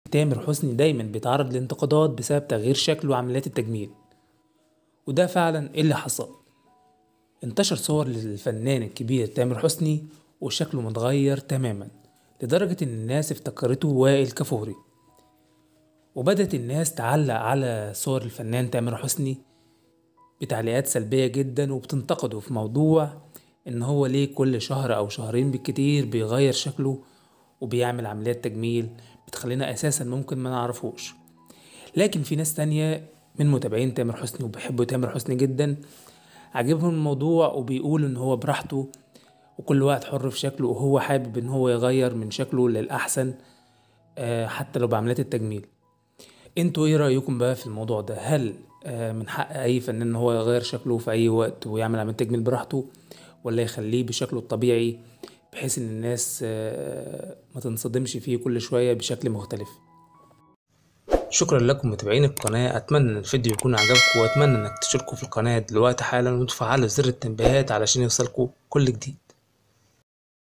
تامر حسني دايما بيتعرض لانتقادات بسبب تغيير شكله وعمليات التجميل وده فعلا اللي حصل انتشر صور للفنان الكبير تامر حسني وشكله متغير تماما لدرجة ان الناس افتكرته وائل كفوري وبدأت الناس تعلق على صور الفنان تامر حسني بتعليقات سلبية جدا وبتنتقده في موضوع ان هو ليه كل شهر او شهرين بالكتير بيغير شكله وبيعمل عمليات تجميل بتخلينا اساسا ممكن ما نعرفوش لكن في ناس تانية من متابعين تامر حسني وبيحبوا تامر حسني جدا عجبهم الموضوع وبيقولوا ان هو براحته وكل واحد حر في شكله وهو حابب ان هو يغير من شكله للأحسن آه، حتى لو بعمليات التجميل انتوا ايه رأيكم بقى في الموضوع ده هل آه، من حق اي فنان ان هو يغير شكله في اي وقت ويعمل عملية تجميل براحته ولا يخليه بشكله الطبيعي بحيث ان الناس آه، ما تنصدمش فيه كل شوية بشكل مختلف شكرا لكم متابعين القناة أتمنى إن الفيديو يكون عجبكم وأتمنى إنك تشتركوا في القناة دلوقتي حالا وتفعلوا زر التنبيهات علشان يوصلكوا كل جديد